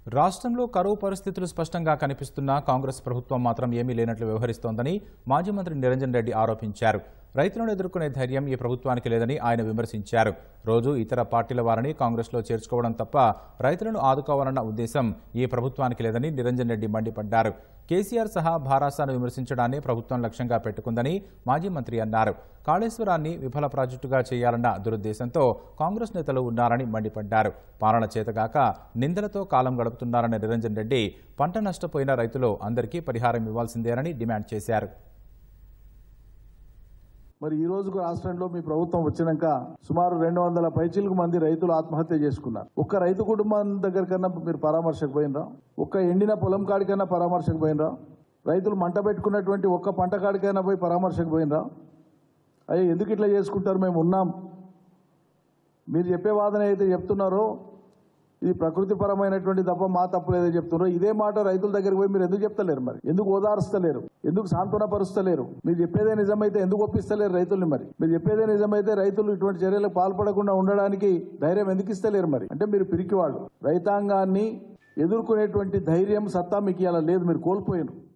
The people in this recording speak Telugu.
రాష్ట్రంలో కరువు పరిస్థితులు స్పష్టంగా కనిపిస్తున్నా కాంగ్రెస్ ప్రభుత్వం మాత్రం ఏమీ లేనట్లు వ్యవహరిస్తోందని మాజీ మంత్రి నిరంజన్ రెడ్డి ఆరోపించారు రైతులను ఎదుర్కొనే ధైర్యం ఈ ప్రభుత్వానికి లేదని ఆయన విమర్శించారు రోజు ఇతర పార్టీల వారిని కాంగ్రెస్లో చేర్చుకోవడం తప్ప రైతులను ఆదుకోవాలన్న ఉద్దేశం ఈ ప్రభుత్వానికి లేదని నిరంజన్ రెడ్డి మండిపడ్డారు కేసీఆర్ సహా భారాసాను విమర్శించడాన్ని ప్రభుత్వం లక్ష్యంగా పెట్టుకుందని మాజీ మంత్రి అన్నారు కాళేశ్వరాన్ని విఫల ప్రాజెక్టుగా చేయాలన్న దురుద్దేశంతో కాంగ్రెస్ నేతలు ఉన్నారని మండిపడ్డారు పాలన చేతగాక నిందలతో కాలం గడుపుతున్నారన్న నిరంజన్ రెడ్డి పంట నష్టపోయిన రైతులు అందరికీ పరిహారం ఇవ్వాల్సిందేనని డిమాండ్ చేశారు మరి ఈ రోజుకు రాష్ట్రంలో మీ ప్రభుత్వం వచ్చినాక సుమారు రెండు వందల పైచిలకు మంది రైతులు ఆత్మహత్య చేసుకున్నారు ఒక్క రైతు కుటుంబం దగ్గర కన్నా మీరు పరామర్శకు పోయినరా ఒక్క ఎండిన పొలం కాడికైనా పరామర్శకు పోయినరా రైతులు మంట పెట్టుకున్నటువంటి ఒక్క పంట కాడికైనా పోయి పరామర్శకు పోయినరా అయ్యే ఎందుకు ఇట్లా చేసుకుంటారు మేము ఉన్నాం మీరు చెప్పే వాదన అయితే చెప్తున్నారో ఇది ప్రకృతిపరమైనటువంటి తప్ప మా తప్పు లేదో చెప్తున్నారో ఇదే మాట రైతుల దగ్గరికి పోయి మీరు ఎందుకు చెప్తలేరు మరి ఎందుకు ఓదారుస్తలేరు ఎందుకు సాంత్వనపరుస్తలేరు మీరు చెప్పేదే నిజమైతే ఎందుకు ఒప్పిస్తలేరు రైతుల్ని మరి మీరు చెప్పేదే నిజమైతే రైతులు ఇటువంటి చర్యలకు పాల్పడకుండా ఉండడానికి ధైర్యం ఎందుకు ఇస్తలేరు మరి అంటే మీరు పిరికివాళ్ళు రైతాంగాన్ని ఎదుర్కొనేటువంటి ధైర్యం సత్తా మీకు ఇలా లేదు మీరు కోల్పోయినారు